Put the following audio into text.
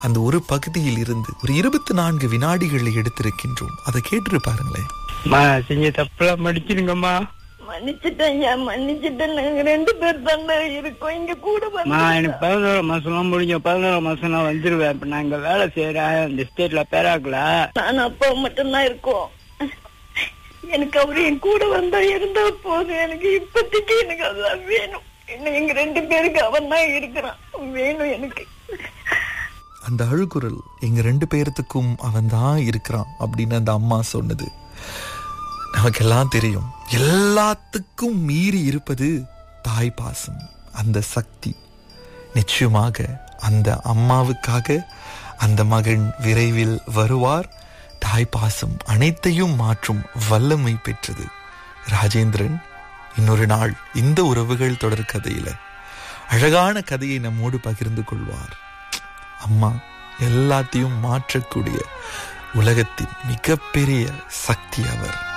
அந்த ஒரு பகுதியில் இருந்து ஒரு இருபத்தி நான்கு வினாடிகளை எடுத்திருக்கின்றோம் அதை கேட்டு பாருங்களேன் அம்மா செஞ்ச தப்புலாம் மடிச்சிருங்கம்மா மன்னிச்சிட்டேன் ஐயா மன்னிச்சிட்டேன் நாங்க ரெண்டு பேர் தானே இருக்கோம் இங்க கூட அம்மா வந்து எனக்கு பதினோரு மாசம்லாம் முடிஞ்ச பதினோரு மாசம் நான் வந்துருவேன் இப்ப நான் இங்க வேலை செய்யறேன் இந்த ஸ்டேட்ல பேராக்கல நான் அப்பா மட்டும்தான் இருக்கோம் எனக்கு அவரு என் கூட வந்தா இருந்தா போதும் எனக்கு இப்போதைக்கு எனக்கு அதான் வேணும் இன்னும் எங்க ரெண்டு பேருக்கு அவன் தான் இருக்கிறான் வேணும் எனக்கு அந்த அழுகுரல் எங்க ரெண்டு பேர்த்துக்கும் அவன் தான் இருக்கிறான் அப்படின்னு அந்த அம்மா சொன்னது நமக்கெல்லாம் தெரியும் எல்லாத்துக்கும் மீறி இருப்பது தாய் பாசம் அந்த சக்தி நிச்சயமாக அந்த அம்மாவுக்காக அந்த மகன் விரைவில் வருவார் தாய் பாசம் அனைத்தையும் மாற்றும் வல்லமை பெற்றது ராஜேந்திரன் இன்னொரு நாள் இந்த உறவுகள் தொடர் கதையில அழகான கதையை நம்மோடு பகிர்ந்து கொள்வார் அம்மா எல்லாத்தையும் மாற்றக்கூடிய உலகத்தின் மிகப்பெரிய சக்தி அவர்